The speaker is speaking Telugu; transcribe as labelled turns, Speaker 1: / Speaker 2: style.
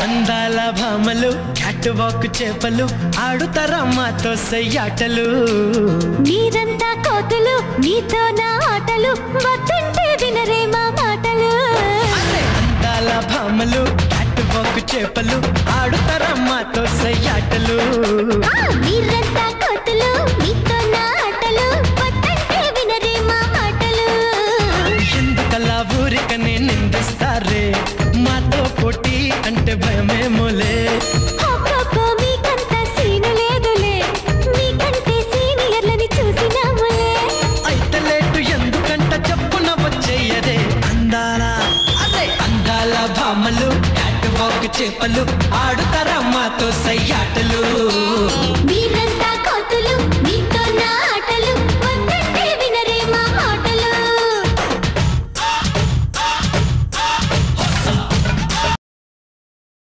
Speaker 1: అందాల భామలు క్యాట్ వాక్ చేపలు ఆడుతారా మాతో సయ్యాటలు
Speaker 2: మీరంతా కోతులు మీతో నా ఆటలు వద్దంటే వినరే మా మాటలు
Speaker 1: అరే అందాల భామలు క్యాట్ వాక్ చేపలు ఆడుతారా మాతో సయ్యాటలు
Speaker 2: ఆ, మీరంతా కోతులు మీతో నా ఆటలు వద్దంటే వినరే మా మాటలు
Speaker 1: ఎందుకలా ఊరికనే నిందిస్తారే మాతో పోటీ అంటే భయమేమోలే
Speaker 2: అబ్బబ్బో, మీకంత సీను లేదులే మీకంటే సీనియర్లని చూసినాములే
Speaker 1: అయితే లేటు ఎందుకంట చెప్పున వచ్చేయరే అందాల అదే అందాల భామలు క్యాట్ వాక్ చేపలు ఆడుతారా మాతో సయ్యాటలు
Speaker 2: మీరంతా కోతులు మీతో